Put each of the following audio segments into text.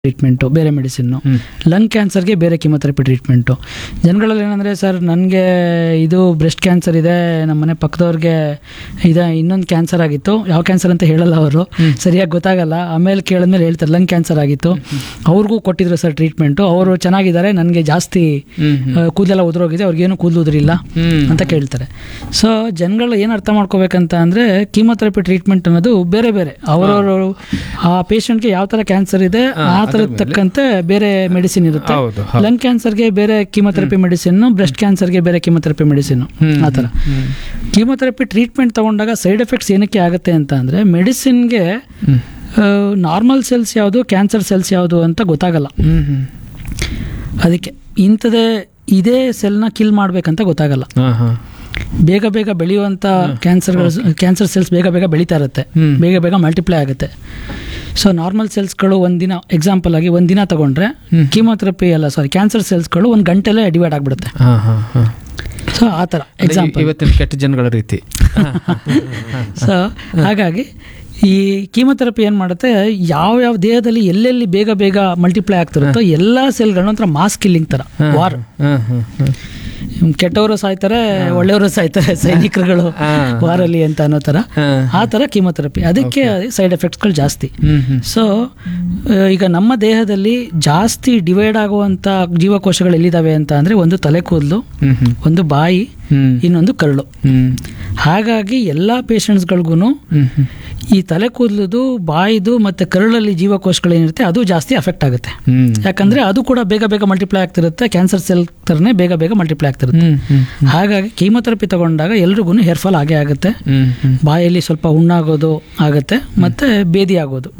Treatment ಬೇರೆ medicine lung ಕ್ಯಾನ್ಸರ್ಗೆ ಬೇರೆ ಕಿಮೊಥೆರಪಿ ಟ್ರೀಟ್ಮೆಂಟು ಜನಗಳಲ್ಲಿ ಏನಂದರೆ ಸರ್ ನನಗೆ ಇದು ಬ್ರೆಸ್ಟ್ ಕ್ಯಾನ್ಸರ್ ಇದೆ ನಮ್ಮ ಮನೆ ಪಕ್ಕದವ್ರಿಗೆ ಇದೆ ಇನ್ನೊಂದು ಕ್ಯಾನ್ಸರ್ ಆಗಿತ್ತು ಯಾವ ಕ್ಯಾನ್ಸರ್ ಅಂತ ಹೇಳಲ್ಲ ಅವರು ಸರಿಯಾಗಿ ಗೊತ್ತಾಗಲ್ಲ ಆಮೇಲೆ ಕೇಳಿದ್ಮೇಲೆ ಹೇಳ್ತಾರೆ ಲಂಗ್ ಕ್ಯಾನ್ಸರ್ ಆಗಿತ್ತು ಅವ್ರಿಗೂ ಕೊಟ್ಟಿದ್ರು ಸರ್ ಟ್ರೀಟ್ಮೆಂಟು ಅವರು ಚೆನ್ನಾಗಿದ್ದಾರೆ ನನಗೆ ಜಾಸ್ತಿ ಆ, ಕೂದಲೆಲ್ಲ ಉದುರೋಗಿದೆ ಅವ್ರಿಗೇನು ಕೂದಲು ಉದುರಿಲ್ಲ ಅಂತ ಕೇಳ್ತಾರೆ ಸೊ ಜನಗಳು ಏನು ಅರ್ಥ ಮಾಡ್ಕೋಬೇಕಂತ ಅಂದರೆ ಕೀಮೊಥೆರಪಿ ಟ್ರೀಟ್ಮೆಂಟ್ ಅನ್ನೋದು ಬೇರೆ ಬೇರೆ ಅವರವರು ಆ ಪೇಷಂಟ್ಗೆ ಯಾವ ಥರ ಕ್ಯಾನ್ಸರ್ ಇದೆ ಆ ಥರದ ತಕ್ಕಂತೆ ಬೇರೆ ಮೆಡಿಸಿನ್ ಇರುತ್ತೆ ಹೌದು ಲಂಗ್ ಕ್ಯಾನ್ಸರ್ಗೆ ಬೇರೆ ಕೀಮೊಥೆರಪಿ ಮೆಡಿಸಿನ್ ಬ್ರೆಸ್ಟ್ ಕ್ಯಾನ್ಸರ್ಗೆ ಬೇರೆ ಕೀಮೊಥೆರಪಿ ಮೆಡಿಸಿನ್ ಆ ಥರ ಕೀಮೊಥೆರಪಿ ಟ್ರೀಟ್ಮೆಂಟ್ ತಗೊಂಡಾಗ ಸೈಡ್ ಎಫೆಕ್ಟ್ಸ್ ಏನಕ್ಕೆ ಆಗುತ್ತೆ ಅಂತ ಅಂದರೆ ಮೆಡಿಸಿನ್ಗೆ ನಾರ್ಮಲ್ ಸೆಲ್ಸ್ ಯಾವುದು ಕ್ಯಾನ್ಸರ್ ಸೆಲ್ಸ್ ಯಾವುದು ಅಂತ ಗೊತ್ತಾಗಲ್ಲ ಅದಕ್ಕೆ ಇಂಥದೇ ಇದೇ ಸೆಲ್ನ ಕಿಲ್ ಮಾಡಬೇಕಂತ ಗೊತ್ತಾಗಲ್ಲ ಬೇಗ ಬೇಗ ಬೆಳೆಯುವಂಥ ಕ್ಯಾನ್ಸರ್ಗಳು ಕ್ಯಾನ್ಸರ್ ಸೆಲ್ಸ್ ಬೇಗ ಬೇಗ ಬೆಳೀತಾ ಇರುತ್ತೆ ಹ್ಮ್. ಬೇಗ ಬೇಗ ಮಲ್ಟಿಪ್ಲೈ ಆಗುತ್ತೆ ಸೊ ನಾರ್ಮಲ್ ಸೆಲ್ಸ್ಗಳು ಒಂದಿನ ಎಕ್ಸಾಂಪಲ್ ಆಗಿ ಒಂದಿನ ತಗೊಂಡ್ರೆ ಹ್ಮ್. ಕೀಮೋಥೆರಪಿ ಅಲ್ಲ ಸಾರಿ ಕ್ಯಾನ್ಸರ್ ಸೆಲ್ಸ್ಗಳು ಒಂದು ಗಂಟೆಲೇ ಡಿವೈಡ್ ಆಗಿಬಿಡುತ್ತೆ ಸೊ ಆ ಥರ ಎಕ್ಸಾಂಪಲ್ ಇವತ್ತಿನ ಕೆಟ್ಟ ಜನಗಳ ರೀತಿ ಸೊ ಹಾಗಾಗಿ ಈ ಕೀಮೊಥೆರಪಿ ಏನು ಮಾಡುತ್ತೆ ಯಾವ ಯಾವ ದೇಹದಲ್ಲಿ ಎಲ್ಲೆಲ್ಲಿ ಬೇಗ ಬೇಗ ಮಲ್ಟಿಪ್ಲೈ ಆಗ್ತಿರುತ್ತೋ ಎಲ್ಲ ಸೆಲ್ಗಳನ್ನ ಒಂಥರ ಮಾಸ್ ಕಿಲ್ಲಿಂಗ್ ಥರ ವಾರ್ ಕೆಟ್ಟವರು ಸಾಯ್ತಾರೆ ಒಳ್ಳೆಯವರು ಸಾಯ್ತಾರೆ ಸೈನಿಕರುಗಳು ವಾರಲ್ಲಿ ಅಂತ ಅನ್ನೋ ಥರ ಆ ಥರ ಕೀಮೊಥೆರಪಿ ಅದಕ್ಕೆ ಸೈಡ್ ಎಫೆಕ್ಟ್ಸ್ಗಳು ಜಾಸ್ತಿ ಸೊ ಈಗ ನಮ್ಮ ದೇಹದಲ್ಲಿ ಜಾಸ್ತಿ ಡಿವೈಡ್ ಆಗುವಂಥ ಜೀವಕೋಶಗಳು ಎಲ್ಲಿದ್ದಾವೆ ಅಂತ ಅಂದರೆ ಒಂದು ತಲೆ ಕೂದಲು ಒಂದು ಬಾಯಿ ಇನ್ನೊಂದು ಕರಳು ಹಾಗಾಗಿ ಎಲ್ಲ ಪೇಷಂಟ್ಸ್ಗಳಿಗೂ ಈ ತಲೆ ಕೂದಲುದು ಬಾಯಿದು ಮತ್ತು ಕರಳಲ್ಲಿ ಜೀವಕೋಶಗಳೇನಿರುತ್ತೆ ಅದು ಜಾಸ್ತಿ ಅಫೆಕ್ಟ್ ಆಗುತ್ತೆ ಯಾಕಂದ್ರೆ ಅದು ಕೂಡ ಬೇಗ ಬೇಗ ಮಲ್ಟಿಪ್ಲೈ ಆಗ್ತಿರುತ್ತೆ ಕ್ಯಾನ್ಸರ್ ಸೆಲ್ ಥರನೇ ಬೇಗ ಬೇಗ ಮಲ್ಟಿಪ್ಲೈ ಆಗ್ತಿರುತ್ತೆ ಹಾಗಾಗಿ ಕೀಮೊಥೆರಪಿ ತಗೊಂಡಾಗ ಎಲ್ರಿಗೂ ಹೇರ್ ಫಾಲ್ ಆಗೇ ಆಗುತ್ತೆ ಬಾಯಲ್ಲಿ ಸ್ವಲ್ಪ ಹುಣ್ಣಾಗೋದು ಆಗುತ್ತೆ ಮತ್ತೆ ಬೇದಿ ಆಗೋದು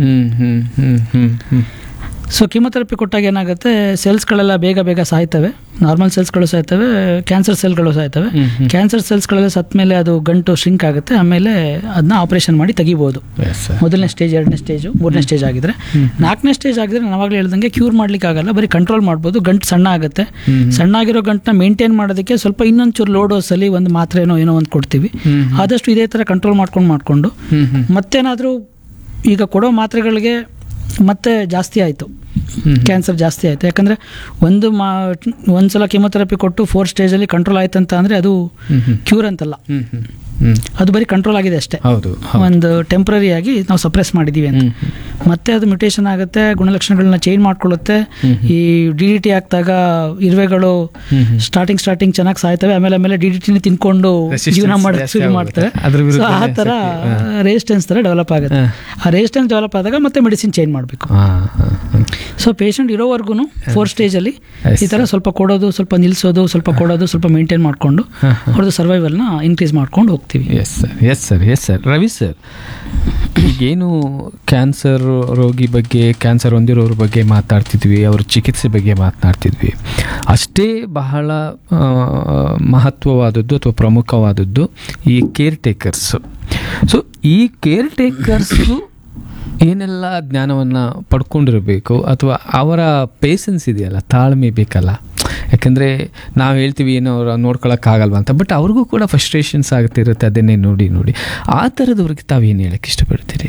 ಸೊ ಕೀಮೊಥೆರಪಿ ಕೊಟ್ಟಾಗ ಏನಾಗುತ್ತೆ ಸೆಲ್ಸ್ಗಳೆಲ್ಲ ಬೇಗ ಬೇಗ ಸಾಯ್ತವೆ ನಾರ್ಮಲ್ ಸೆಲ್ಸ್ಗಳು ಸಾಯ್ತವೆ ಕ್ಯಾನ್ಸರ್ ಸೆಲ್ಗಳು ಸಾಯ್ತವೆ ಕ್ಯಾನ್ಸರ್ ಸೆಲ್ಸ್ಗಳೆಲ್ಲ ಸತ್ತ ಮೇಲೆ ಅದು ಗಂಟು ಶಿಂಕ್ ಆಗುತ್ತೆ ಆಮೇಲೆ ಅದನ್ನ ಆಪರೇಷನ್ ಮಾಡಿ ತೆಗಿಬೋದು ಮೊದಲನೇ ಸ್ಟೇಜ್ ಎರಡನೇ ಸ್ಟೇಜು ಮೂರನೇ ಸ್ಟೇಜ್ ಆಗಿದ್ರೆ ನಾಲ್ಕನೇ ಸ್ಟೇಜ್ ಆಗಿದ್ರೆ ನಾನು ಅವಾಗಲೇ ಹೇಳ್ದಂಗೆ ಕ್ಯೂರ್ ಮಾಡ್ಲಿಕ್ಕೆ ಆಗಲ್ಲ ಬರೀ ಕಂಟ್ರೋಲ್ ಮಾಡ್ಬೋದು ಗಂಟು ಸಣ್ಣ ಆಗುತ್ತೆ ಸಣ್ಣ ಆಗಿರೋ ಗಂಟನ್ನ ಮೇಂಟೈನ್ ಮಾಡೋದಕ್ಕೆ ಸ್ವಲ್ಪ ಇನ್ನೊಂಚೂರು ಲೋಡೋಸಲ್ಲಿ ಒಂದು ಮಾತ್ರೆನೋ ಏನೋ ಒಂದು ಕೊಡ್ತೀವಿ ಆದಷ್ಟು ಇದೇ ಥರ ಕಂಟ್ರೋಲ್ ಮಾಡ್ಕೊಂಡು ಮಾಡಿಕೊಂಡು ಮತ್ತೇನಾದರೂ ಈಗ ಕೊಡೋ ಮಾತ್ರೆಗಳಿಗೆ ಮತ್ತೆ ಜಾಸ್ತಿ ಆಯಿತು ಕ್ಯಾನ್ಸರ್ ಜಾಸ್ತಿ ಆಯಿತು ಯಾಕಂದರೆ ಒಂದು ಮಾ ಒಂದು ಸಲ ಕೆಮೊಥೆರಪಿ ಕೊಟ್ಟು ಫೋರ್ ಸ್ಟೇಜಲ್ಲಿ ಕಂಟ್ರೋಲ್ ಆಯ್ತು ಅಂತ ಅಂದರೆ ಅದು ಕ್ಯೂರ್ ಅಂತಲ್ಲ ಅದು ಬರೀ ಕಂಟ್ರೋಲ್ ಆಗಿದೆ ಅಷ್ಟೇ ಹೌದು ಒಂದು ಟೆಂಪ್ರರಿ ಆಗಿ ನಾವು ಸಪ್ರೆಸ್ ಮಾಡಿದ್ದೀವಿ ಅಂತ ಮತ್ತೆ ಅದು ಮ್ಯುಟೇಷನ್ ಆಗುತ್ತೆ ಗುಣಲಕ್ಷಣಗಳನ್ನ ಚೇಂಜ್ ಮಾಡ್ಕೊಳ್ಳುತ್ತೆ ಈ ಡಿ ಡಿ ಟಿ ಹಾಕಿದಾಗ ಇರುವೆಗಳು ಸ್ಟಾರ್ಟಿಂಗ್ ಸ್ಟಾರ್ಟಿಂಗ್ ಚೆನ್ನಾಗಿ ಸಾಯ್ತವೆ ಆಮೇಲೆ ಆಮೇಲೆ ಡಿ ಡಿ ಟಿನ ತಿನ್ಕೊಂಡು Resistance ಜೀವನ ಮಾಡೋಕ್ಕೆ ಜಾಸ್ತಿ ಶುರು ಆಗುತ್ತೆ. ಮಾಡ್ತವೆ ಅದ್ರ ಸೊ ವಿರುದ್ಧ ಆ ಥರ ರೆಸಿಸ್ಟೆನ್ಸ್ ಥರ ಡೆವಲಪ್ ಆಗುತ್ತೆ ಆ ರೆಸಿಸ್ಟೆನ್ಸ್ ಡೆವಲಪ್ ಆದಾಗ ಮತ್ತೆ ಮೆಡಿಸಿನ್ ಚೇಂಜ್ ಮಾಡಬೇಕು ಸೊ ಪೇಷಂಟ್ ಇರೋವರೆಗೂ ಫೋರ್ ಸ್ಟೇಜಲ್ಲಿ ಈ ಥರ ಸ್ವಲ್ಪ ಕೊಡೋದು ಸ್ವಲ್ಪ ನಿಲ್ಲಿಸೋದು ಸ್ವಲ್ಪ ಕೊಡೋದು ಸ್ವಲ್ಪ ಮೇಂಟೈನ್ ಮಾಡಿಕೊಂಡು ಅವ್ರದ್ದು ಸರ್ವೈವಲ್ನ ಇನ್ಕ್ರೀಸ್ ಮಾಡ್ಕೊಂಡು ಹೋಗ್ತೀವಿ yes sir yes sir yes sir Ravi sir ಈಗೇನು ಕ್ಯಾನ್ಸರ್ ರೋಗಿ ಬಗ್ಗೆ ಕ್ಯಾನ್ಸರ್ ಹೊಂದಿರೋರ ಬಗ್ಗೆ ಮಾತಾಡ್ತಿದ್ವಿ ಅವ್ರ ಚಿಕಿತ್ಸೆ ಬಗ್ಗೆ ಮಾತನಾಡ್ತಿದ್ವಿ ಅಷ್ಟೇ ಬಹಳ ಆ, ಮಹತ್ವವಾದದ್ದು ಅಥವಾ ಪ್ರಮುಖವಾದದ್ದು ಈ ಕೇರ್ ಟೇಕರ್ಸು ಸೊ ಈ ಕೇರ್ ಟೇಕರ್ಸು ಏನೆಲ್ಲ ಜ್ಞಾನವನ್ನು ಪಡ್ಕೊಂಡಿರಬೇಕು ಅಥವಾ ಅವರ ಪೇಷನ್ಸ್ ಇದೆಯಲ್ಲ ತಾಳ್ಮೆ ಬೇಕಲ್ಲ ಯಾಕಂದರೆ ನಾವು ಹೇಳ್ತೀವಿ ಏನೋ ಅವ್ರು ನೋಡ್ಕೊಳಕ್ಕಾಗಲ್ವ ಅಂತ ಬಟ್ ಅವ್ರಿಗೂ ಕೂಡ ಫ್ರಸ್ಟ್ರೇಷನ್ಸ್ ಆಗ್ತಿರುತ್ತೆ ಅದನ್ನೇ ನೋಡಿ ನೋಡಿ ಆ ಥರದವ್ರಿಗೆ ತಾವೇನು ಹೇಳಕ್ಕೆ ಇಷ್ಟಪಡ್ತೀರಿ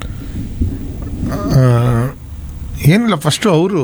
ಆ, ಏನಿಲ್ಲ ಫಸ್ಟು ಅವರು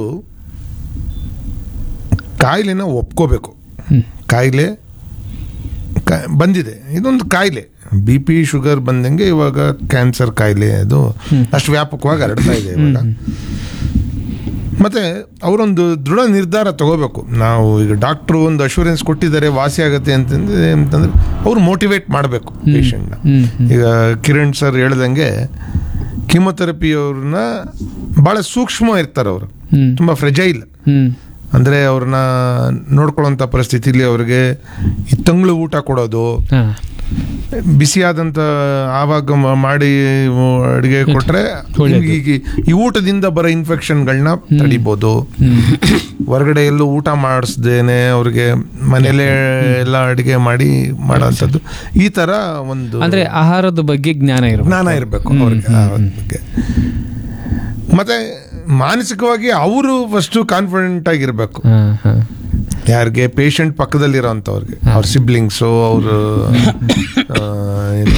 ಕಾಯಿಲೆನ ಒಪ್ಕೋಬೇಕು ಹ್ಮ್. ಕಾಯಿಲೆ ಕಾ- ಬಂದಿದೆ ಇದೊಂದು ಕಾಯಿಲೆ ಬಿ ಪಿ ಶುಗರ್ ಬಂದಂಗೆ ಇವಾಗ ಕ್ಯಾನ್ಸರ್ ಕಾಯಿಲೆ ಅದು ಅಷ್ಟು ವ್ಯಾಪಕವಾಗಿ ಹರಡ್ತಾ ಇದೆ ಇವಾಗ ಮತ್ತೆ ಅವರೊಂದು ದೃಢ ನಿರ್ಧಾರ ತಗೋಬೇಕು ನಾವು ಈಗ ಡಾಕ್ಟ್ರು ಒಂದು ಅಶೂರೆನ್ಸ್ ಕೊಟ್ಟಿದ್ದಾರೆ ವಾಸಿ ಆಗುತ್ತೆ ಅಂತಂದ್ರೆ ಅಂತಂದ್ರೆ ಅವ್ರು ಮೋಟಿವೇಟ್ ಮಾಡಬೇಕು ಪೇಷಂಟ್ನ ಹ್ಮ್, ಈಗ ಕಿರಣ್ ಸರ್ ಹೇಳ್ದಂಗೆ ಕೀಮೊಥೆರಪಿ ಅವ್ರನ್ನ ಭಾಳ ಸೂಕ್ಷ್ಮ ಇರ್ತಾರೆ ಅವರು ಹ್ಞೂ ತುಂಬ ಫ್ರೆಜೈಲ್ ಹ್ಞೂ ಅಂದರೆ ಅವ್ರನ್ನ ನೋಡ್ಕೊಳ್ಳೋಂಥ ಪರಿಸ್ಥಿತಿಲಿ ಅವ್ರಿಗೆ ಈ ತಂಗ್ಳು ಊಟ ಕೊಡೋದು ಹಾಂ ಬಿಸಿಯಾದಂಥ ಆವಾಗ ಮ- ಮಾಡಿ ಅಡುಗೆ ಕೊಟ್ಟರೆ ಒಳ್ಳೇದು. ಈಗ ಈ ಊಟದಿಂದ ಬರೋ ಇನ್ಫೆಕ್ಷನ್ಗಳನ್ನ ತಡಿಬೋದು ಹೊರಗಡೆ ಎಲ್ಲೂ ಊಟ ಮಾಡಿಸ್ದೇನೆ ಅವ್ರಿಗೆ ಮನೇಲೇ ಎಲ್ಲ ಅಡುಗೆ ಮಾಡಿ ಮಾಡೋಂಥದ್ದು ಈ ಥರ ಒಂದು ಅಂದರೆ ಆಹಾರದ ಬಗ್ಗೆ ಜ್ಞಾನ ಇರಬೇಕು ಜ್ಞಾನ ಇರಬೇಕು ಅವ್ರಿಗೆ ಆ ಬಗ್ಗೆ ಮತ್ತೆ ಮಾನಸಿಕವಾಗಿ ಅವರು ಫಸ್ಟು ಕಾನ್ಫಿಡೆಂಟ್ ಆಗಿರಬೇಕು ಹಾಂ ಹಾಂ ಯಾರಿಗೆ ಪೇಷಂಟ್ ಪಕ್ಕದಲ್ಲಿರೋಂಥವ್ರಿಗೆ ಅವ್ರ ಸಿಬ್ಲಿಂಗ್ಸು ಅವರು ಏನು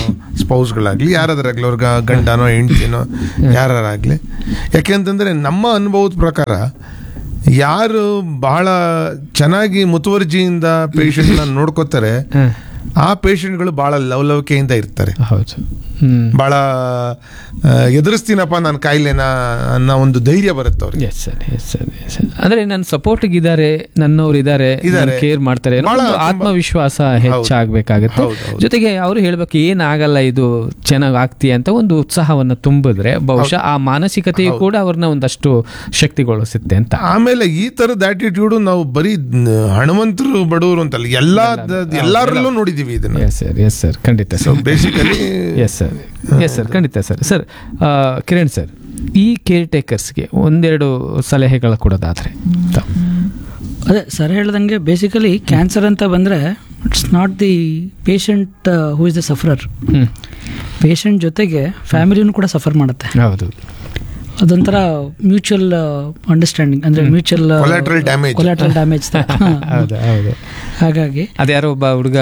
ಸ್ಪೌಸ್ಗಳಾಗ್ಲಿ ಯಾರಾದ್ರಾಗ್ಲಿ ಅವ್ರ ಗ- ಗಂಡನೋ ಹೆಂಡ್ತಿನೋ ಯಾರಾಗಲಿ ಯಾಕೆಂತಂದ್ರೆ ನಮ್ಮ ಅನುಭವದ ಪ್ರಕಾರ ಯಾರು ಬಹಳ ಚೆನ್ನಾಗಿ ಮುತುವರ್ಜಿಯಿಂದ ಪೇಷಂಟ್ನ ನೋಡ್ಕೋತಾರೆ ಹ. ಆ ಪೇಷಂಟ್ಗಳು ಬಹಳ ಲವಲವಿಕೆಯಿಂದ ಇರ್ತಾರೆ ಹೌದು ಹ್ಮ್ ಬಹಳ ಆ, ಎದುರಿಸ್ತೀನಪ್ಪ ನಾನು ಕಾಯಿಲೆನ ಅನ್ನೋ ಒಂದು ಧೈರ್ಯ ಬರುತ್ತೆ ಅವ್ರಿಗೆ yes sir yes sir yes sir ಅಂದ್ರೆ ನನ್ನ ಸಪೋರ್ಟ್ಗೆ ಇದ್ದಾರೆ ನನ್ನವ್ರು ಇದ್ದಾರೆ ಇದಾರೆ. ಕೇರ್ ಮಾಡ್ತಾರೆ ಅನ್ನೋ ಬಹಳ ಒಂದು ತುಂಬಾ- ಆತ್ಮವಿಶ್ವಾಸ ಹೆಚ್ಚಾಗಬೇಕಾಗುತ್ತೆ ಹೌದು, ಹೌದು. ಜೊತೆಗೆ ಅವರು ಹೇಳ್ಬೇಕು ಏನಾಗಲ್ಲ ಇದು ಚೆನ್ನಾಗಿ ಆಗ್ತೀಯ ಅಂತ ಒಂದು ಉತ್ಸಾಹವನ್ನು ತುಂಬಿದ್ರೆ ಬಹುಶಃ ಆ ಮಾನಸಿಕತೆಯು ಕೂಡ ಅವ್ರನ್ನ ಒಂದಷ್ಟು ಶಕ್ತಿಗೊಳಿಸುತ್ತೆ ಅಂತ ಆಮೇಲೆ ಈ ತರದ ಆಟಿಟ್ಯೂಡ್ ನಾವು ಬರೀ ನ- ಹಣವಂತರು ಬಡವರು ಅಂತಲ್ಲ ಎಲ್ಲಾ ಎಲ್ಲರಲ್ಲೂ ನೋಡಿದೀವಿ ಇದನ್ನ ಎಸ್ ಸರ್ ಎಸ್ ಸರ್ ಖಂಡಿತ so sir basically yes sir yes sir ಖಂಡಿತ ಸರ್ ಸರ್ ಆ, ಕಿರಣ್ ಸರ್ ಈ ಕೇರ್ ಟೇಕರ್ಸ್ಗೆ ಒಂದೆರಡು ಸಲಹೆಗಳು ಕೊಡೋದಾದ್ರೆ ತಾವು. ಅದೇ ಸರ್ ಹೇಳ್ದಂಗೆ ಬೇಸಿಕಲಿ ಕ್ಯಾನ್ಸರ್ ಅಂತ ಬಂದರೆ it's not the patient who is the sufferer hmm patient ಜೊತೆಗೆ ಫ್ಯಾಮಿಲಿನೂ ಕೂಡ ಸಫರ್ ಮಾಡುತ್ತೆ ಹೌದು ಅದೊಂಥರ ಮ್ಯೂಚುವಲ್ ಅಂಡರ್ಸ್ಟ್ಯಾಂಡಿಂಗ್ ಅಂದರೆ mutual Collateral damage. Collateral damage ಹೌದು ಹೌದು ಹಾಗಾಗಿ ಅದ್ಯಾರೋ ಒಬ್ಬ ಹುಡುಗ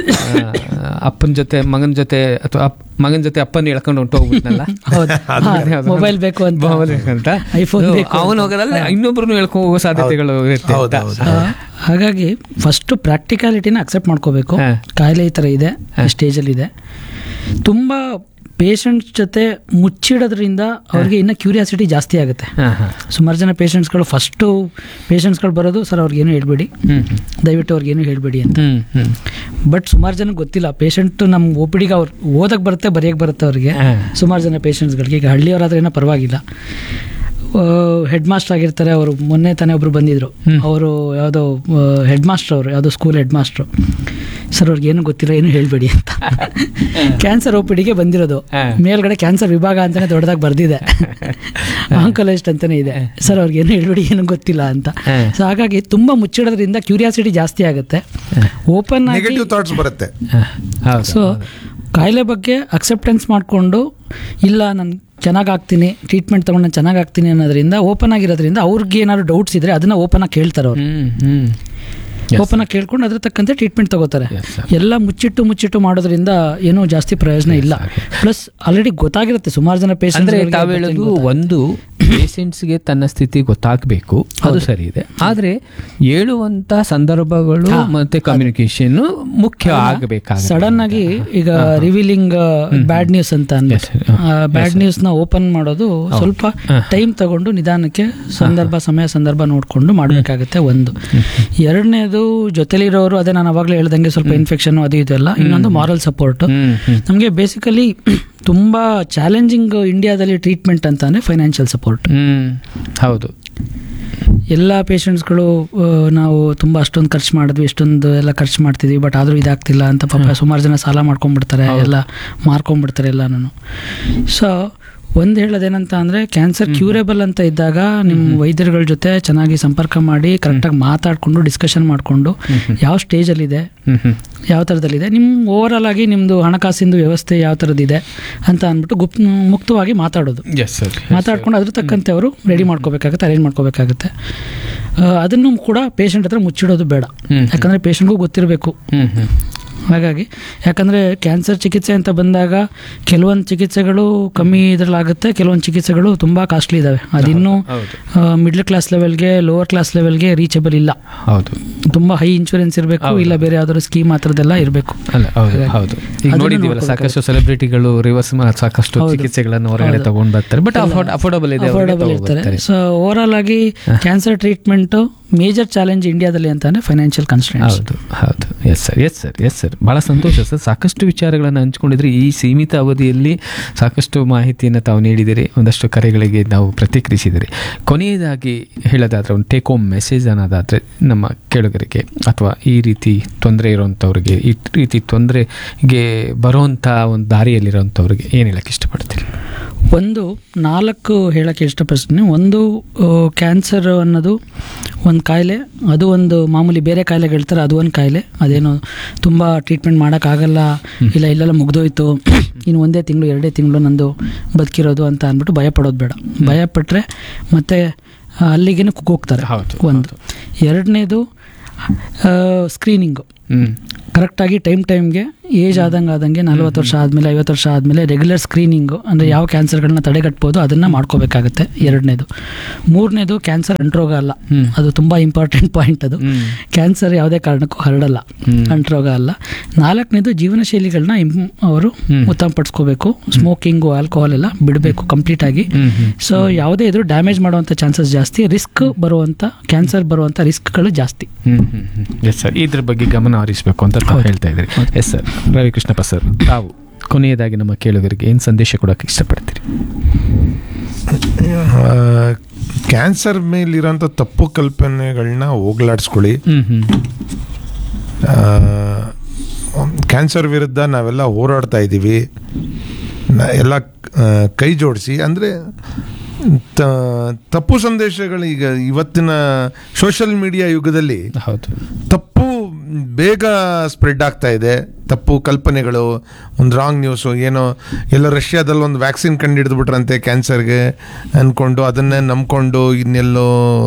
ಅಪ್ಪನ ಜೊತೆ ಮಗನ ಜೊತೆ ಅಥವಾ ಅಪ್- ಮಗನ ಜೊತೆ ಅಪ್ಪನ ಎಳ್ಕೊಂಡು ಹೊಂಟು ಹೋಗ್ಬಿಟ್ನಲ್ಲ ಹೌದು ಮೊಬೈಲ್ ಬೇಕು ಅಂತ ಮೊಬೈಲ್ ಬೇಕಂತ iPhone ಬೇಕು ಅಂತ. ಅವನು ಹೋಗೋದಲ್ಲ ಇನ್ನೊಬ್ರು ಎಳ್ಕೊಂಡು ಹೋಗೋ ಸಾಧ್ಯತೆಗಳು ಇರುತ್ತೆ ಹೌದು, ಅಂತ. ಹೌದು. ಆ, ಹಾಗಾಗಿ ಫಸ್ಟ್ ಪ್ರಾಕ್ಟಿಕಾಲಿಟಿನ ಅಕ್ಸೆಪ್ಟ್ ಮಾಡ್ಕೋಬೇಕು ಹಾ. ಕಾಯಿಲೆ ಈ ಥರ ಇದೆ ಸ್ಟೇಜಲ್ಲಿ ಇದೆ ತುಂಬ ಪೇಷಂಟ್ಸ್ ಜೊತೆ ಮುಚ್ಚಿಡೋದ್ರಿಂದ ಅವ್ರಿಗೆ ಇನ್ನೂ ಕ್ಯೂರಿಯಾಸಿಟಿ ಜಾಸ್ತಿ ಆಗುತ್ತೆ ಹಾ, ಹಾ. ಸುಮಾರು ಜನ ಪೇಷಂಟ್ಸ್ಗಳು ಫಸ್ಟು ಪೇಷಂಟ್ಸ್ಗಳು ಬರೋದು ಸರ್ ಅವ್ರಿಗೇನು ಹೇಳ್ಬೇಡಿ ಹ್ಮ್ ದಯವಿಟ್ಟು ಅವ್ರಿಗೇನು ಹೇಳ್ಬೇಡಿ ಅಂತ ಹ್ಮ್ ಹ್ಮ್ ಬಟ್ ಸುಮಾರು ಜನಕ್ಕೆ ಗೊತ್ತಿಲ್ಲ ಪೇಷಂಟ್ ನಮ್ಮ ಒ ಪಿ ಡಿಗೆ ಅವ್ರು ಓದಕ್ಕೆ ಬರುತ್ತೆ ಬರೆಯಕ್ಕೆ ಬರುತ್ತೆ ಅವ್ರಿಗೆ ಹಾ. ಸುಮಾರು ಜನ ಪೇಷಂಟ್ಸ್ಗಳಿಗೆ ಈಗ ಹಳ್ಳಿಯವರಾದ್ರೆ ಏನೋ ಪರವಾಗಿಲ್ಲ ಹೆಡ್ ಮಾಸ್ಟರ್ ಆಗಿರ್ತಾರೆ ಅವರು ಮೊನ್ನೆ ತಾನೇ ಒಬ್ರು ಬಂದಿದ್ರು ಅವರು ಯಾವುದೋ ಹೆಡ್ ಮಾಸ್ಟರ್ ಅವರು ಯಾವುದೋ ಸ್ಕೂಲ್ ಹೆಡ್ ಮಾಸ್ಟ್ರು ಸರ್ ಅವ್ರಿಗೆ ಏನು ಗೊತ್ತಿಲ್ಲ ಏನು ಹೇಳಬೇಡಿ ಅಂತ ಕ್ಯಾನ್ಸರ್ ಒ ಪಿ ಡಿಗೆ ಬಂದಿರೋದು ಹಾ. ಮೇಲ್ಗಡೆ ಕ್ಯಾನ್ಸರ್ ವಿಭಾಗ ಅಂತಾನೆ ದೊಡ್ಡದಾಗಿ ಬರ್ದಿದೆ ಆಂಕೊಲಜಿಸ್ಟ್ ಅಂತಾನೆ ಇದೆ ಸರ್ ಅವ್ರಿಗೆ ಏನು ಹೇಳ್ಬೇಡಿ ಏನು ಗೊತ್ತಿಲ್ಲ ಅಂತ ಹಾ. ಸೊ ಹಾಗಾಗಿ ತುಂಬ ಮುಚ್ಚಿಡೋದ್ರಿಂದ ಕ್ಯೂರಿಯಾಸಿಟಿ ಜಾಸ್ತಿ ಆಗುತ್ತೆ ಓಪನ್ ಆಗಿ ನೆಗೆಟಿವ್ ಥಾಟ್ಸ್ ಬರುತ್ತೆ ಹಾ, ಹೌದು ಸೊ ಕಾಯಿಲೆ ಬಗ್ಗೆ ಅಕ್ಸೆಪ್ಟೆನ್ಸ್ ಮಾಡಿಕೊಂಡು ಇಲ್ಲ ನಾನು ಚೆನ್ನಾಗಿ ಆಗ್ತೀನಿ ಟ್ರೀಟ್ಮೆಂಟ್ ತೊಗೊಂಡು ನಾನು ಚೆನ್ನಾಗಿ ಆಗ್ತೀನಿ ಅನ್ನೋದ್ರಿಂದ ಓಪನ್ ಆಗಿರೋದ್ರಿಂದ ಅವ್ರಿಗೆ ಏನಾದ್ರು ಡೌಟ್ಸ್ ಇದ್ರೆ ಅದನ್ನ ಓಪನ್ ಆಗಿ ಕೇಳ್ತಾರೆ ಅವ್ರು ಹ್ಮ್ ಹ್ಮ್ Yes. ಓಪನ್ ಆಗಿ ಕೇಳ್ಕೊಂಡು ಅದ್ರ ತಕ್ಕಂತೆ ಟ್ರೀಟ್ಮೆಂಟ್ ತಗೋತಾರೆ Yes, sir. ಎಲ್ಲ ಮುಚ್ಚಿಟ್ಟು ಮುಚ್ಚಿಟ್ಟು ಮಾಡೋದ್ರಿಂದ ಏನೂ ಜಾಸ್ತಿ ಪ್ರಯೋಜನ ಇಲ್ಲ ಪ್ಲಸ್ ಆಲ್ರೆಡಿ ಗೊತ್ತಾಗಿರುತ್ತೆ ಸುಮಾರು ಜನ ಅಂದ್ರೆ ಪೇಷಂಟ್ ತಾವು ಹೇಳೋದು ಒಂದು ಪೇಷಂಟ್ಸ್ಗೆ ತನ್ನ ಸ್ಥಿತಿ ಗೊತ್ತಾಗಬೇಕು ಅದು ಸರಿ ಇದೆ ಆದ್ರೆ ಹೇಳುವಂತ ಸಂದರ್ಭಗಳು ಮತ್ತೆ ಕಮ್ಯುನಿಕೇಶನ್ ಮುಖ್ಯ ಆಗಬೇಕಾಗುತ್ತೆ ಸಡನ್ ಆಗಿ ಈಗ ರಿವೀಲಿಂಗ್ ಬ್ಯಾಡ್ ನ್ಯೂಸ್ ಅಂತ Yes, sir. ಬ್ಯಾಡ್ ನ್ಯೂಸ್ ನ ಓಪನ್ ಮಾಡೋದು ಸ್ವಲ್ಪ ಟೈಮ್ ತಗೊಂಡು ನಿಧಾನಕ್ಕೆ ಸಂದರ್ಭ ಸಮಯ ಸಂದರ್ಭ ನೋಡ್ಕೊಂಡು ಮಾಡಬೇಕಾಗುತ್ತೆ ಒಂದು ಎರಡನೇದು ಜೊತೆಲಿರೋರು ಅದೇ ನಾನು ಅವಾಗಲೇ ಹೇಳ್ದಂಗೆ ಸ್ವಲ್ಪ ಇನ್ಫೆಕ್ಷನ್ ಅದು ಇದೆಲ್ಲ ಇನ್ನೊಂದು ಮಾರಲ್ ಸಪೋರ್ಟ್ ಹ್ಮ್ ಹ್ಮ್ ನಮಗೆ ಬೇಸಿಕಲಿ ತುಂಬಾ ಚಾಲೆಂಜಿಂಗ್ ಇಂಡಿಯಾದಲ್ಲಿ ಟ್ರೀಟ್ಮೆಂಟ್ ಅಂತಾನೆ ಫೈನಾನ್ಷಿಯಲ್ ಸಪೋರ್ಟ್ ಹ್ಮ್ ಹೌದು ಎಲ್ಲ ಪೇಷಂಟ್ಸ್ಗಳು ನಾವು ತುಂಬ ಅಷ್ಟೊಂದು ಖರ್ಚು ಮಾಡಿದ್ವಿ ಇಷ್ಟೊಂದು ಎಲ್ಲ ಖರ್ಚು ಮಾಡ್ತಿದ್ವಿ ಬಟ್ ಆದರೂ ಇದಾಗ್ತಿಲ್ಲ ಅಂತ ಪಾಪ ಸುಮಾರು ಜನ ಸಾಲ ಮಾಡ್ಕೊಂಡ್ಬಿಡ್ತಾರೆ ಎಲ್ಲ ಮಾರ್ಕೊಂಡ್ಬಿಡ್ತಾರೆ ಎಲ್ಲನೂ ಸೊ ಒಂದು ಹೇಳೋದೇನಂತ ಅಂದರೆ ಕ್ಯಾನ್ಸರ್ ಕ್ಯೂರೇಬಲ್ ಅಂತ ಇದ್ದಾಗ ನಿಮ್ಮ ವೈದ್ಯರುಗಳ ಜೊತೆ ಚೆನ್ನಾಗಿ ಸಂಪರ್ಕ ಮಾಡಿ ಕರೆಕ್ಟಾಗಿ ಮಾತಾಡಿಕೊಂಡು ಡಿಸ್ಕಷನ್ ಮಾಡಿಕೊಂಡು ಯಾವ ಸ್ಟೇಜಲ್ಲಿದೆ ಹ್ಮ್ ಹ್ಮ್ ಯಾವ ಥರದಲ್ಲಿದೆ ನಿಮ್ಮ ಓವರಾಲ್ ಆಗಿ ನಿಮ್ಮದು ಹಣಕಾಸಿಂದು ವ್ಯವಸ್ಥೆ ಯಾವ ಥರದ್ದಿದೆ ಅಂತ ಅಂದ್ಬಿಟ್ಟು ಗುಪ್ ಮುಕ್ತವಾಗಿ ಮಾತಾಡೋದು ಎಸ್ ಸರ್ ಮಾತಾಡ್ಕೊಂಡು ಅದ್ರ ತಕ್ಕಂತೆ ಅವರು ರೆಡಿ ಮಾಡ್ಕೋಬೇಕಾಗುತ್ತೆ ಅರೇಂಜ್ ಮಾಡ್ಕೋಬೇಕಾಗುತ್ತೆ ಆ, ಅದನ್ನು ಕೂಡ ಪೇಷಂಟ್ ಹತ್ರ ಮುಚ್ಚಿಡೋದು ಬೇಡ ಹ್ಮ್. ಯಾಕಂದರೆ ಪೇಷಂಟ್ಗೂ ಗೊತ್ತಿರಬೇಕು ಹ್ಮ್ ಹ್ಮ್ ಹಾಗಾಗಿ ಯಾಕಂದರೆ ಕ್ಯಾನ್ಸರ್ ಚಿಕಿತ್ಸೆ ಅಂತ ಬಂದಾಗ ಕೆಲವೊಂದು ಚಿಕಿತ್ಸೆಗಳು ಕಮ್ಮಿ ಇದರಲ್ಲಾಗುತ್ತೆ ಕೆಲವೊಂದು ಚಿಕಿತ್ಸೆಗಳು ತುಂಬ ಕಾಸ್ಟ್ಲಿ ಇದ್ದಾವೆ ಅದಿನ್ನೂ ಹೌದು ಮಿಡ್ಲ್ ಕ್ಲಾಸ್ ಲೆವೆಲ್ಗೆ ಲೋವರ್ ಕ್ಲಾಸ್ ಲೆವೆಲ್ಗೆ ರೀಚಬಲ್ ಇಲ್ಲ ಹೌದು ತುಂಬ ಹೈ ಇನ್ಶೂರೆನ್ಸ್ ಇರಬೇಕು ಇಲ್ಲ ಬೇರೆ ಯಾವ್ದಾದ್ರು ಸ್ಕೀಮ್ ಆ ಥರದ್ದೆಲ್ಲ ಇರಬೇಕು ಅಲ್ಲ ಹೌದು ಹೌದು ಈಗ ಅದನ್ನ ನೋಡಿದೀವಲ್ಲ ಸಾಕಷ್ಟು ಸೆಲೆಬ್ರಿಟಿಗಳು ರಿವರ್ಸ್ ಸಾಕಷ್ಟು ಚಿಕಿತ್ಸೆಗಳನ್ನು ಹೊರಗಡೆ ತಗೊಂಡ್ ಬರ್ತಾರೆ ಬಟ್ ಅಫೋರ್ಡಬಲ್ ಇದೆ ಅವ್ರಿಗೆ ಅಫೋರ್ಡಬಲ್ ಇರ್ತಾರೆ ತಗೊಬರ್ತಾರೆ. ಸೊ ಓವರ್ ಆಲ್ ಆಗಿ ಕ್ಯಾನ್ಸರ್ ಟ್ರೀಟ್ಮೆಂಟು ಮೇಜರ್ ಚಾಲೆಂಜ್ ಇಂಡಿಯಾದಲ್ಲಿ ಅಂತಾನೆ ಫೈನಾನ್ಷಿಯಲ್ ಕನ್ಸ್ಟೆಂಟ್ಸ್ ಹೌದು ಹೌದು yes sir yes sir yes sir ಬಹಳ ಸಂತೋಷ ಸರ್ ಸಾಕಷ್ಟು ವಿಚಾರಗಳನ್ನು ಹಂಚ್ಕೊಂಡಿದ್ರಿ ಈ ಸೀಮಿತ ಅವಧಿಯಲ್ಲಿ ಸಾಕಷ್ಟು ಮಾಹಿತಿಯನ್ನು ತಾವು ನೀಡಿದಿರಿ ಒಂದಷ್ಟು ಕರೆಗಳಿಗೆ ನಾವು ಪ್ರತಿಕ್ರಿಯಿಸಿದಿರಿ ಕೊನೆಯದಾಗಿ ಹೇಳೋದಾದ್ರೆ ಒಂದು ಟೇಕ್ ಹೋಮ್ ಮೆಸೇಜ್ ಅನ್ನೋದಾದರೆ ನಮ್ಮ ಕೇಳುಗರಿಗೆ ಅಥವಾ ಈ ರೀತಿ ತೊಂದರೆ ಇರೋವಂಥವ್ರಿಗೆ ಈ ರೀತಿ ತೊಂದರೆಗೆ ಬರುವಂಥ ಒಂದು ದಾರಿಯಲ್ಲಿರೋವಂಥವ್ರಿಗೆ ಏನು ಹೇಳಕ್ಕೆ ಇಷ್ಟಪಡ್ತೀರಿ ಒಂದು ನಾಲ್ಕು ಹೇಳಕ್ಕೆ ಇಷ್ಟಪಡ್ತೀನಿ ಒಂದು ಕ್ಯಾನ್ಸರ್ ಅನ್ನೋದು ಒಂದು ಕಾಯಿಲೆ ಅದು ಒಂದು ಮಾಮೂಲಿ ಬೇರೆ ಕಾಯಿಲೆಗೆ ಹೇಳ್ತಾರೆ ಅದು ಒಂದು ಕಾಯಿಲೆ ಅದೇನು ತುಂಬ ಟ್ರೀಟ್ಮೆಂಟ್ ಮಾಡೋಕ್ಕಾಗಲ್ಲ ಇಲ್ಲ ಇಲ್ಲೆಲ್ಲ ಮುಗ್ದೋಯ್ತು ಇನ್ನು ಒಂದೇ ತಿಂಗಳು ಎರಡೇ ತಿಂಗಳು ನಂದು ಬದುಕಿರೋದು ಅಂತ ಅಂದ್ಬಿಟ್ಟು ಭಯ ಪಡೋದು ಬೇಡ ಭಯ ಪಟ್ಟರೆ ಮತ್ತೆ ಅಲ್ಲಿಗೇನೆ ಕುಗ್ಗೋಗ್ತಾರೆ ಹೌದು, ಒಂದು ಎರಡನೇದು ಸ್ಕ್ರೀನಿಂಗು ಹ್ಮ್ ಕರೆಕ್ಟಾಗಿ ಟೈಮ್ ಟೈಮ್ಗೆ ಏಜ್ ಆದಂಗೆ ಆದಂಗೆ ನಲ್ವತ್ತು ವರ್ಷ ಆದಮೇಲೆ ಐವತ್ತು ವರ್ಷ ಆದಮೇಲೆ ರೆಗ್ಯುಲರ್ ಸ್ಕ್ರೀನಿಂಗು ಅಂದರೆ ಯಾವ ಕ್ಯಾನ್ಸರ್ಗಳನ್ನ ತಡೆಗಟ್ಬೋದು ಅದನ್ನು ಮಾಡ್ಕೋಬೇಕಾಗುತ್ತೆ ಎರಡನೇದು ಮೂರನೇದು ಕ್ಯಾನ್ಸರ್ ಅಂಟ್ರೋಗ ಅಲ್ಲ ಹ್ಮ್. ಅದು ತುಂಬ ಇಂಪಾರ್ಟೆಂಟ್ ಪಾಯಿಂಟ್ ಅದು ಹ್ಮ್. ಕ್ಯಾನ್ಸರ್ ಯಾವುದೇ ಕಾರಣಕ್ಕೂ ಹರಡಲ್ಲ ಹ್ಮ್. ಅಂಟ್ರೋಗ ಅಲ್ಲ ನಾಲ್ಕನೇದು ಜೀವನ ಶೈಲಿಗಳನ್ನ ಇಂ ಅವರು ಹ್ಮ್. ಉತ್ತಮಪಡಿಸ್ಕೋಬೇಕು ಸ್ಮೋಕಿಂಗು ಆಲ್ಕೋಹಾಲ್ ಎಲ್ಲ ಬಿಡಬೇಕು ಕಂಪ್ಲೀಟಾಗಿ ಹ್ಮ್ ಹ್ಮ್ ಸೊ ಯಾವುದೇ ಇದ್ರೂ ಡ್ಯಾಮೇಜ್ ಮಾಡುವಂಥ ಚಾನ್ಸಸ್ ಜಾಸ್ತಿ ರಿಸ್ಕ್ ಬರುವಂಥ ಕ್ಯಾನ್ಸರ್ ಬರುವಂಥ ರಿಸ್ಕ್ಗಳು ಜಾಸ್ತಿ ಹ್ಮ್ ಹ್ಮ್ ಹ್ಮ್ ಎಸ್ ಸರ್ ಇದ್ರ ಬಗ್ಗೆ ಗಮನ ಹರಿಸಬೇಕು ಅಂತ ತಾವು ಹೇಳ್ತಾ ಇದ್ರಿ ಎಸ್ ಸರ್ ರವಿಕೃಷ್ಣಪ್ಪ ಸರ್ ತಾವು ಕೊನೆಯದಾಗಿ ನಮ್ಮ ಕೇಳುಗರಿಗೆ ಏನು ಸಂದೇಶ ಕೊಡೋಕೆ ಇಷ್ಟಪಡ್ತೀರಿ ಕ್ಯಾನ್ಸರ್ ಮೇಲಿರೋಂಥ ತಪ್ಪು ಕಲ್ಪನೆಗಳನ್ನ ಹೋಗ್ಲಾಡಿಸ್ಕೊಳ್ಳಿ ಹ್ಮ್ ಹ್ಮ್ ಕ್ಯಾನ್ಸರ್ ವಿರುದ್ಧ ನಾವೆಲ್ಲ ಹೋರಾಡ್ತಾ ಇದ್ದೀವಿ ನ- ಎಲ್ಲ ಆ, ಕೈ ಜೋಡಿಸಿ ಅಂದರೆ ತಪ್ಪು ಸಂದೇಶಗಳು ಈಗ ಇವತ್ತಿನ ಸೋಷಿಯಲ್ ಮೀಡಿಯಾ ಯುಗದಲ್ಲಿ ಹೌದು ತಪ್ಪು ಬೇಗ ಸ್ಪ್ರೆಡ್ ಆಗ್ತಾ ಇದೆ ತಪ್ಪು ಕಲ್ಪನೆಗಳು ಒಂದು ರಾಂಗ್ ನ್ಯೂಸು ಏನೋ ಎಲ್ಲೋ ರಷ್ಯಾದಲ್ಲಿ ಒಂದು ವ್ಯಾಕ್ಸಿನ್ ಕಂಡು ಹಿಡಿದ್ಬಿಟ್ರಂತೆ ಕ್ಯಾನ್ಸರ್ಗೆ ಅಂದ್ಕೊಂಡು ಅದನ್ನೇ ನಂಬ್ಕೊಂಡು ಇನ್ನೆಲ್ಲೋ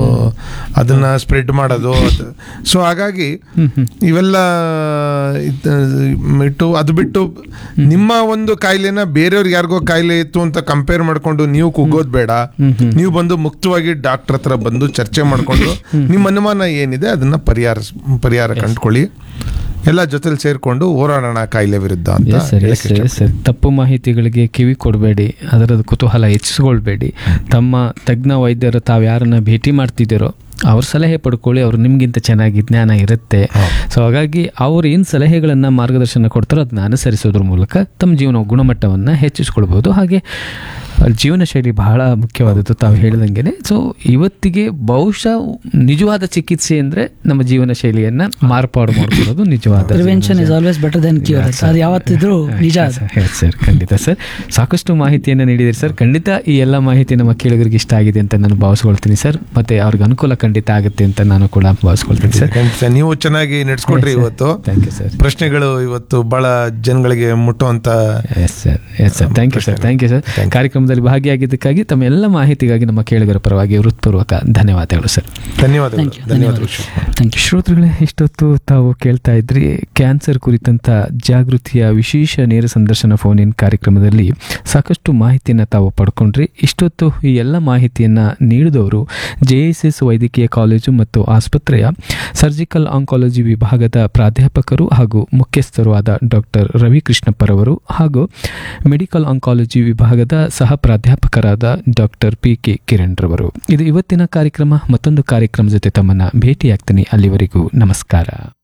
ಅದನ್ನು ಸ್ಪ್ರೆಡ್ ಮಾಡೋದು ಸೊ ಹಾಗಾಗಿ ಇವೆಲ್ಲ ಇದ್- ಇಟ್ಟು ಅದು ಬಿಟ್ಟು ನಿಮ್ಮ ಒಂದು ಕಾಯಿಲೆನ ಬೇರೆಯವ್ರಿಗೆ ಯಾರಿಗೋ ಕಾಯಿಲೆ ಇತ್ತು ಅಂತ ಕಂಪೇರ್ ಮಾಡ್ಕೊಂಡು ನೀವು ಕುಗ್ಗೋದು ಬೇಡ ನೀವು ಬಂದು ಮುಕ್ತವಾಗಿ ಡಾಕ್ಟರ್ ಹತ್ರ ಬಂದು ಚರ್ಚೆ ಮಾಡಿಕೊಂಡು ನಿಮ್ಮ ಅನುಮಾನ ಏನಿದೆ ಅದನ್ನ ಪರಿಹಾರ ಪರಿಹಾರ ಕಂಡುಕೊಳ್ಳಿ ಎಲ್ಲ ಜೊತೆಲಿ ಸೇರ್ಕೊಂಡು ಹೋರಾಡೋಣ ಕಾಯಿಲೆ ವಿರುದ್ಧ ಅಂತ ಎಸ್ ಸರ್ ಎಸ್ ಹೇಳಕ್ಕೆ ಸರ್ ಎಸ್ ಸರ್ ತಪ್ಪು ಮಾಹಿತಿಗಳಿಗೆ ಕಿವಿ ಕೊಡಬೇಡಿ ಅದರದ್ದು ಕುತೂಹಲ ಹೆಚ್ಚಿಸ್ಕೊಳ್ಬೇಡಿ ತಮ್ಮ ತಜ್ಞ ವೈದ್ಯರು ತಾವು ಯಾರನ್ನ ಭೇಟಿ ಮಾಡ್ತಿದ್ದೀರೋ ಅವ್ರ ಸಲಹೆ ಪಡ್ಕೊಳ್ಳಿ ಅವ್ರು ನಿಮಗಿಂತ ಚೆನ್ನಾಗಿ ಜ್ಞಾನ ಇರುತ್ತೆ ಸೊ ಹಾಗಾಗಿ ಅವ್ರು ಏನು ಸಲಹೆಗಳನ್ನು ಮಾರ್ಗದರ್ಶನ ಕೊಡ್ತಾರೋ ಅದನ್ನ ಅನುಸರಿಸೋದ್ರ ಮೂಲಕ ತಮ್ಮ ಜೀವನ ಗುಣಮಟ್ಟವನ್ನು ಹೆಚ್ಚಿಸ್ಕೊಳ್ಬೋದು ಹಾಗೆ ಜೀವನ ಶೈಲಿ ಬಹಳ ಮುಖ್ಯವಾದದ್ದು ತಾವು ಹೇಳಿದಂಗೆ ಸೊ ಇವತ್ತಿಗೆ ಬಹುಶಃ ನಿಜವಾದ ಚಿಕಿತ್ಸೆ ಅಂದರೆ ನಮ್ಮ ಜೀವನ ಶೈಲಿಯನ್ನು ಮಾರ್ಪಾಡು ಮಾಡ್ಕೊಳ್ಳೋದು ನಿಜವಾದ ಪ್ರಿವೆನ್ಷನ್ ಜೀವನ is always better than cure ಅದು ಯಾವತ್ತಿದ್ರೂ ನಿಜ ಅದು ಸರ್ ಸರ್ ಖಂಡಿತ ಸರ್ ಸಾಕಷ್ಟು ಮಾಹಿತಿಯನ್ನು ನೀಡಿದಿರಿ ಸರ್ ಖಂಡಿತ ಈ ಎಲ್ಲ ಮಾಹಿತಿ ನಮ್ಮ ಕೇಳುಗರಿಗೆ ಇಷ್ಟ ಆಗಿದೆ ಅಂತ ನಾನು ಭಾವಿಸ್ಕೊಳ್ತೀನಿ ಸರ್ ಮತ್ತೆ ಅವ್ರಿಗೆ ಅನುಕೂಲ ಖಂಡಿತ ಆಗುತ್ತೆ ಅಂತ ನಾನು ಕೂಡ ಭಾವಿಸ್ಕೊಳ್ತೀನಿ ಸರ್ ಖಂಡಿತ ನೀವು ಚೆನ್ನಾಗಿ ನಡೆಸ್ಕೊಟ್ರಿ ಇವತ್ತು ಥ್ಯಾಂಕ್ ಯು ಸರ್ ಪ್ರಶ್ನೆಗಳು ಇವತ್ತು ಬಹಳ ಜನಗಳಿಗೆ ಮುಟ್ಟುವಂತ yes sir yes sir thank you sir thank you sir ಕಾರ್ಯಕ್ರಮದಲ್ಲಿ ಭಾಗಿಯಾಗಿದ್ದಕ್ಕಾಗಿ ತಮ್ಮ ಎಲ್ಲ ಮಾಹಿತಿಗಾಗಿ ನಮ್ಮ ಕೇಳುಗರ ಪರವಾಗಿ ಹೃತ್ಪೂರ್ವಕ ಧನ್ಯವಾದಗಳು ಸರ್ ಧನ್ಯವಾದಗಳು ಥ್ಯಾಂಕ್ ಯು ಧನ್ಯವಾದಗಳು ಧನ್ಯವಾದಗಳು ಥ್ಯಾಂಕ್ ಯು ಶ್ರೋತೃಗಳೇ ಇಷ್ಟೊತ್ತು ತಾವು ಕೇಳ್ತಾ ಇದ್ರಿ ಕ್ಯಾನ್ಸರ್ ಕುರಿತಂತ ಜಾಗೃತಿಯ ವಿಶೇಷ ನೇರ ಸಂದರ್ಶನ ಫೋನ್ ಇನ್ ಕಾರ್ಯಕ್ರಮದಲ್ಲಿ ಸಾಕಷ್ಟು ಮಾಹಿತಿಯನ್ನು ತಾವು ಪಡ್ಕೊಂಡ್ರಿ ಇಷ್ಟೊತ್ತು ಈ ಎಲ್ಲ ಮಾಹಿತಿಯನ್ನು ನೀಡಿದವರು ಜೆ ಎಸ್ ಎಸ್ ವೈದ್ಯಕೀಯ ಕಾಲೇಜು ಮತ್ತು ಆಸ್ಪತ್ರೆಯ ಸರ್ಜಿಕಲ್ ಆಂಕಾಲಜಿ ವಿಭಾಗದ ಪ್ರಾಧ್ಯಾಪಕರು ಹಾಗೂ ಮುಖ್ಯಸ್ಥರು ಆದ ಡಾಕ್ಟರ್ ರವಿ ಕೃಷ್ಣಪ್ಪರವರು ಹಾಗೂ ಮೆಡಿಕಲ್ ಆಂಕಾಲಜಿ ವಿಭಾಗದ ಸಹ ಪ್ರಾಧ್ಯಾಪಕರಾದ ಡಾಕ್ಟರ್ ಪಿ ಕೆ ಕಿರಣ್ ರವರು ಇದು ಇವತ್ತಿನ ಕಾರ್ಯಕ್ರಮ ಮತ್ತೊಂದು ಕಾರ್ಯಕ್ರಮ ಜೊತೆ ತಮ್ಮನ್ನ ಭೇಟಿಯಾಗ್ತೀನಿ ಅಲ್ಲಿವರೆಗೂ ನಮಸ್ಕಾರ